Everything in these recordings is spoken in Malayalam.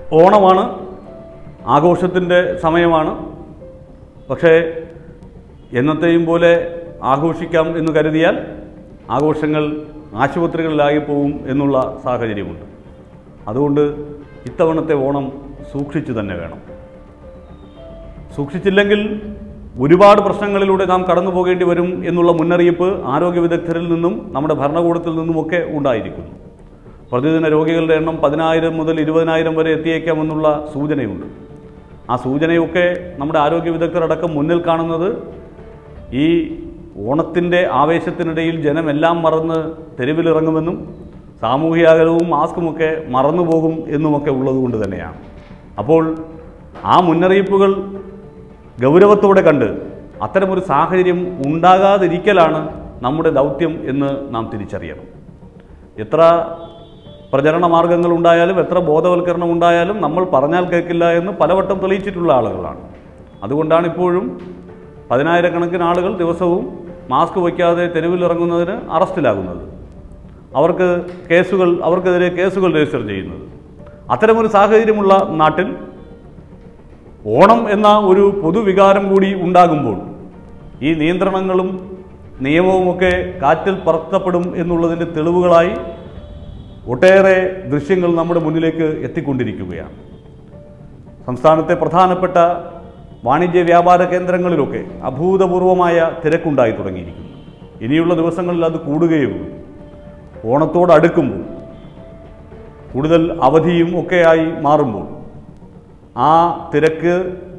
ഓണമാണ് ആഘോഷത്തിൻ്റെ സമയമാണ് പക്ഷേ എന്നത്തെയും പോലെ ആഘോഷിക്കാം എന്ന് കരുതിയാൽ ആഘോഷങ്ങൾ ആശുപത്രികളിലായി പോവും എന്നുള്ള സാഹചര്യമുണ്ട് അതുകൊണ്ട് ഇത്തവണത്തെ ഓണം സൂക്ഷിച്ചു തന്നെ വേണം സൂക്ഷിച്ചില്ലെങ്കിൽ ഒരുപാട് പ്രശ്നങ്ങളിലൂടെ നാം കടന്നു പോകേണ്ടി വരും എന്നുള്ള മുന്നറിയിപ്പ് ആരോഗ്യ വിദഗ്ധരിൽ നിന്നും നമ്മുടെ ഭരണകൂടത്തിൽ നിന്നുമൊക്കെ ഉണ്ടായിരിക്കുന്നു പ്രതിദിന രോഗികളുടെ എണ്ണം പതിനായിരം മുതൽ ഇരുപതിനായിരം വരെ എത്തിയേക്കാമെന്നുള്ള സൂചനയുണ്ട് ആ സൂചനയൊക്കെ നമ്മുടെ ആരോഗ്യ വിദഗ്ധരടക്കം മുന്നിൽ കാണുന്നത് ഈ ഓണത്തിൻ്റെ ആവേശത്തിനിടയിൽ ജനമെല്ലാം മറന്ന് തെരുവിലിറങ്ങുമെന്നും സാമൂഹിക അകലവും മാസ്കുമൊക്കെ മറന്നുപോകും എന്നുമൊക്കെ ഉള്ളതുകൊണ്ട് തന്നെയാണ് അപ്പോൾ ആ മുന്നറിയിപ്പുകൾ ഗൗരവത്തോടെ കണ്ട് അത്തരമൊരു സാഹചര്യം ഉണ്ടാകാതിരിക്കലാണ് നമ്മുടെ ദൗത്യം എന്ന് നാം തിരിച്ചറിയണം എത്ര പ്രചരണ മാർഗങ്ങൾ ഉണ്ടായാലും എത്ര ബോധവൽക്കരണം ഉണ്ടായാലും നമ്മൾ പറഞ്ഞാൽ കേൾക്കില്ല എന്ന് പലവട്ടം തെളിയിച്ചിട്ടുള്ള ആളുകളാണ് അതുകൊണ്ടാണ് ഇപ്പോഴും പതിനായിരക്കണക്കിന് ആളുകൾ ദിവസവും മാസ്ക് വയ്ക്കാതെ തെരുവിലിറങ്ങുന്നതിന് അറസ്റ്റിലാകുന്നത് അവർക്ക് കേസുകൾ അവർക്കെതിരെ കേസുകൾ രജിസ്റ്റർ ചെയ്യുന്നത് അത്തരമൊരു സാഹചര്യമുള്ള നാട്ടിൽ ഓണം എന്ന ഒരു പൊതുവികാരം കൂടി ഉണ്ടാകുമ്പോൾ ഈ നിയന്ത്രണങ്ങളും നിയമവുമൊക്കെ കാറ്റിൽ പറത്തപ്പെടും എന്നുള്ളതിൻ്റെ തെളിവുകളായി ഒട്ടേറെ ദൃശ്യങ്ങൾ നമ്മുടെ മുന്നിലേക്ക് എത്തിക്കൊണ്ടിരിക്കുകയാണ് സംസ്ഥാനത്തെ പ്രധാനപ്പെട്ട വാണിജ്യ വ്യാപാര കേന്ദ്രങ്ങളിലൊക്കെ അഭൂതപൂർവമായ തിരക്കുണ്ടായി തുടങ്ങിയിരിക്കുന്നു ഇനിയുള്ള ദിവസങ്ങളിൽ അത് കൂടുകയുള്ളൂ ഓണത്തോടടുക്കുമ്പോൾ കൂടുതൽ അവധിയും ഒക്കെയായി മാറുമ്പോൾ ആ തിരക്ക്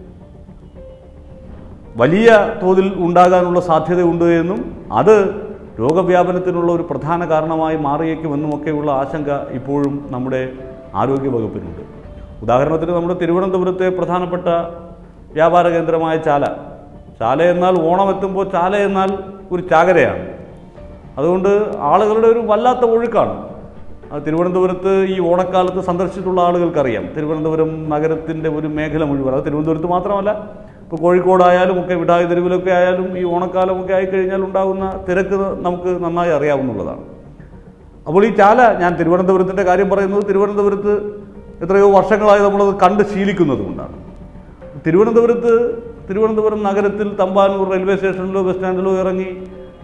വലിയ തോതിൽ ഉണ്ടാകാനുള്ള സാധ്യതയുണ്ട് എന്നും അത് രോഗവ്യാപനത്തിനുള്ള ഒരു പ്രധാന കാരണമായി മാറിയേക്കുമെന്നുമൊക്കെയുള്ള ആശങ്ക ഇപ്പോഴും നമ്മുടെ ആരോഗ്യ വകുപ്പിനുണ്ട് ഉദാഹരണത്തിന് നമ്മുടെ തിരുവനന്തപുരത്തെ പ്രധാനപ്പെട്ട വ്യാപാര കേന്ദ്രമായ ചാല ചാല എന്നാൽ ഓണം എത്തുമ്പോൾ ചാല എന്നാൽ ഒരു ചാകരയാണ് അതുകൊണ്ട് ആളുകളുടെ ഒരു വല്ലാത്ത ഒഴുക്കാണ് അത് തിരുവനന്തപുരത്ത് ഈ ഓണക്കാലത്ത് സന്ദർശിച്ചിട്ടുള്ള ആളുകൾക്കറിയാം തിരുവനന്തപുരം നഗരത്തിൻ്റെ ഒരു മേഖല മുഴുവൻ അത് തിരുവനന്തപുരത്ത് മാത്രമല്ല ഇപ്പോൾ കോഴിക്കോടായാലും ഒക്കെ വിടായി തെരുവിലൊക്കെ ആയാലും ഈ ഓണക്കാലമൊക്കെ ആയിക്കഴിഞ്ഞാൽ ഉണ്ടാകുന്ന തിരക്ക് നമുക്ക് നന്നായി അറിയാവുന്നതാണ് അപ്പോൾ ഈ ചാല ഞാൻ തിരുവനന്തപുരത്തിൻ്റെ കാര്യം പറയുന്നത് തിരുവനന്തപുരത്ത് എത്രയോ വർഷങ്ങളായി നമ്മളത് കണ്ട് ശീലിക്കുന്നത് കൊണ്ടാണ് തിരുവനന്തപുരത്ത് തിരുവനന്തപുരം നഗരത്തിൽ തമ്പാനൂർ റെയിൽവേ സ്റ്റേഷനിലോ ബസ് സ്റ്റാൻഡിലോ ഇറങ്ങി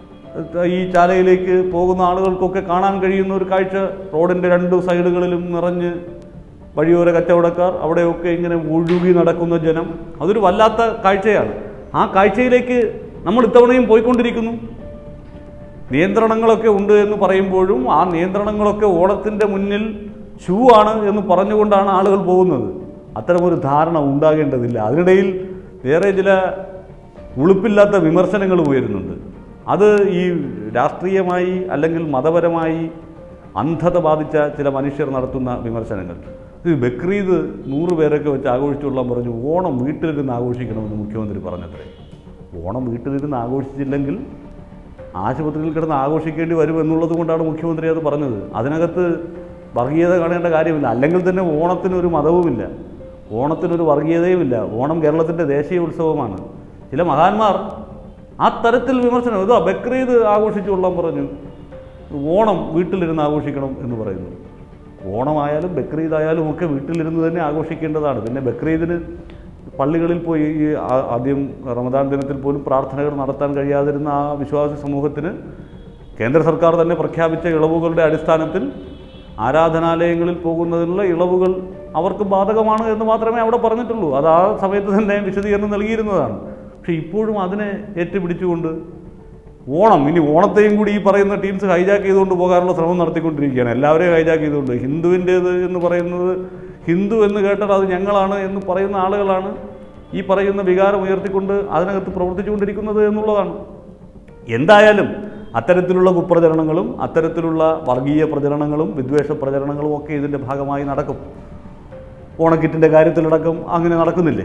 ഈ ചാലയിലേക്ക് പോകുന്ന ആളുകൾക്കൊക്കെ കാണാൻ കഴിയുന്ന ഒരു കാഴ്ച റോഡിൻ്റെ രണ്ട് സൈഡുകളിലും നിറഞ്ഞ് വഴിയോര കച്ചവടക്കാർ അവിടെയൊക്കെ ഇങ്ങനെ ഒഴുകി നടക്കുന്ന ജനം അതൊരു വല്ലാത്ത കാഴ്ചയാണ് ആ കാഴ്ചയിലേക്ക് നമ്മൾ ഇത്തവണയും പോയിക്കൊണ്ടിരിക്കുന്നു നിയന്ത്രണങ്ങളൊക്കെ ഉണ്ട് എന്ന് പറയുമ്പോഴും ആ നിയന്ത്രണങ്ങളൊക്കെ ഓണത്തിൻ്റെ മുന്നിൽ ഷൂ ആണ് എന്ന് പറഞ്ഞുകൊണ്ടാണ് ആളുകൾ പോകുന്നത് അത്തരമൊരു ധാരണ ഉണ്ടാകേണ്ടതില്ല അതിനിടയിൽ വേറെ ചില ഉളുപ്പില്ലാത്ത വിമർശനങ്ങൾ ഉയരുന്നുണ്ട് അത് ഈ രാഷ്ട്രീയമായി അല്ലെങ്കിൽ മതപരമായി അന്ധത ബാധിച്ച ചില മനുഷ്യർ നടത്തുന്ന വിമർശനങ്ങൾ ഇത് ബക്രീദ് നൂറ് പേരൊക്കെ വെച്ച് ആഘോഷിച്ചുകൊള്ളാൻ പറഞ്ഞു ഓണം വീട്ടിലിരുന്ന് ആഘോഷിക്കണമെന്ന് മുഖ്യമന്ത്രി പറഞ്ഞത്രേ ഓണം വീട്ടിലിരുന്ന് ആഘോഷിച്ചില്ലെങ്കിൽ ആശുപത്രിയിൽ കിടന്ന് ആഘോഷിക്കേണ്ടി വരും എന്നുള്ളത് കൊണ്ടാണ് മുഖ്യമന്ത്രി അത് പറഞ്ഞത് അതിനകത്ത് വർഗീയത കാണേണ്ട കാര്യമില്ല അല്ലെങ്കിൽ തന്നെ ഓണത്തിനൊരു മതവുമില്ല ഓണത്തിനൊരു വർഗീയതയുമില്ല ഓണം കേരളത്തിൻ്റെ ദേശീയ ഉത്സവമാണ് ചില മഹാന്മാർ ആ തരത്തിൽ വിമർശനം ഇതോ ബക്രീദ് ആഘോഷിച്ചു കൊള്ളാൻ പറഞ്ഞു ഓണം വീട്ടിലിരുന്ന് ആഘോഷിക്കണം എന്ന് പറയുന്നു ഓണമായാലും ബക്രീദ് ആയാലും ഒക്കെ വീട്ടിലിരുന്ന് തന്നെ ആഘോഷിക്കേണ്ടതാണ് പിന്നെ ബക്രീദിന് പള്ളികളിൽ പോയി ഈ ആ- ആദ്യം റമദാൻ ദിനത്തിൽ പോലും പ്രാർത്ഥനകൾ നടത്താൻ കഴിയാതിരുന്ന ആ വിശ്വാസി സമൂഹത്തിന് കേന്ദ്ര സർക്കാർ തന്നെ പ്രഖ്യാപിച്ച ഇളവുകളുടെ അടിസ്ഥാനത്തിൽ ആരാധനാലയങ്ങളിൽ പോകുന്നതിനുള്ള ഇളവുകൾ അവർക്ക് ബാധകമാണ് എന്ന് മാത്രമേ അവിടെ പറഞ്ഞിട്ടുള്ളൂ അത് ആ സമയത്ത് തന്നെ വിശദീകരണം നൽകിയിരുന്നതാണ് പക്ഷേ ഇപ്പോഴും അതിനെ ഏറ്റുപിടിച്ചുകൊണ്ട് ഓണം ഇനി ഓണത്തെയും കൂടി ഈ പറയുന്ന ടീംസ് ഹൈജാക്ക് ചെയ്തുകൊണ്ട് പോകാനുള്ള ശ്രമം നടത്തിക്കൊണ്ടിരിക്കുകയാണ് എല്ലാവരെയും ഹൈജാക്ക് ചെയ്തുകൊണ്ട് ഹിന്ദുവിൻ്റേത് എന്ന് പറയുന്നത് ഹിന്ദു എന്ന് കേട്ടാൽ അത് ഞങ്ങളാണ് എന്ന് പറയുന്ന ആളുകളാണ് ഈ പറയുന്ന വികാരം ഉയർത്തിക്കൊണ്ട് അതിനകത്ത് പ്രവർത്തിച്ചുകൊണ്ടിരിക്കുന്നത് എന്നുള്ളതാണ് എന്തായാലും അത്തരത്തിലുള്ള കുപ്രചരണങ്ങളും അത്തരത്തിലുള്ള വർഗീയ പ്രചരണങ്ങളും വിദ്വേഷ പ്രചരണങ്ങളും ഒക്കെ ഇതിൻ്റെ ഭാഗമായി നടക്കും ഓണക്കിറ്റിൻ്റെ കാര്യത്തിലടക്കം അങ്ങനെ നടക്കുന്നില്ലേ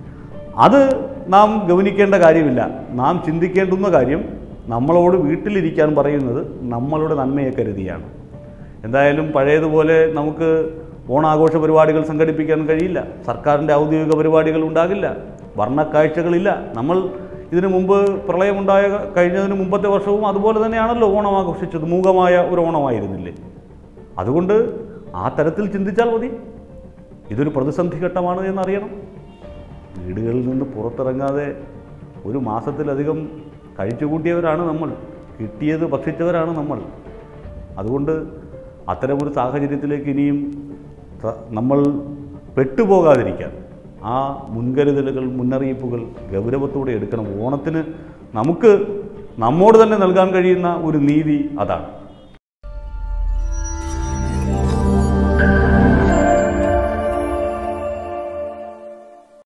അത് നാം ഗവനിക്കേണ്ട കാര്യമില്ല നാം ചിന്തിക്കേണ്ടുന്ന കാര്യം നമ്മളോട് വീട്ടിലിരിക്കാൻ പറയുന്നത് നമ്മളുടെ നന്മയെ കരുതിയാണ് എന്തായാലും പഴയതുപോലെ നമുക്ക് ഓണാഘോഷ പരിപാടികൾ സംഘടിപ്പിക്കാൻ കഴിയില്ല സർക്കാരിൻ്റെ ഔദ്യോഗിക പരിപാടികൾ ഉണ്ടാകില്ല വർണ്ണക്കാഴ്ചകളില്ല നമ്മൾ ഇതിനു മുമ്പ് പ്രളയമുണ്ടായ കഴിഞ്ഞതിന് മുമ്പത്തെ വർഷവും അതുപോലെ തന്നെയാണല്ലോ ഓണം ആഘോഷിച്ചത് മൂകമായ ഒരു ഓണമായിരുന്നില്ലേ അതുകൊണ്ട് ആ തരത്തിൽ ചിന്തിച്ചാൽ മതി ഇതൊരു പ്രതിസന്ധി ഘട്ടമാണ് എന്നറിയണം വീടുകളിൽ നിന്ന് പുറത്തിറങ്ങാതെ ഒരു മാസത്തിലധികം കഴിച്ചുകൂട്ടിയവരാണ് നമ്മൾ കിട്ടിയത് ഭക്ഷിച്ചവരാണ് നമ്മൾ അതുകൊണ്ട് അത്തരമൊരു സാഹചര്യത്തിലേക്ക് ഇനിയും ത- നമ്മൾ പെട്ടുപോകാതിരിക്കാൻ ആ മുൻകരുതലുകൾ മുന്നറിയിപ്പുകൾ ഗൗരവത്തോടെ എടുക്കണം ഓണത്തിന് നമുക്ക് നമ്മോട് തന്നെ നൽകാൻ കഴിയുന്ന ഒരു നീതി അതാണ്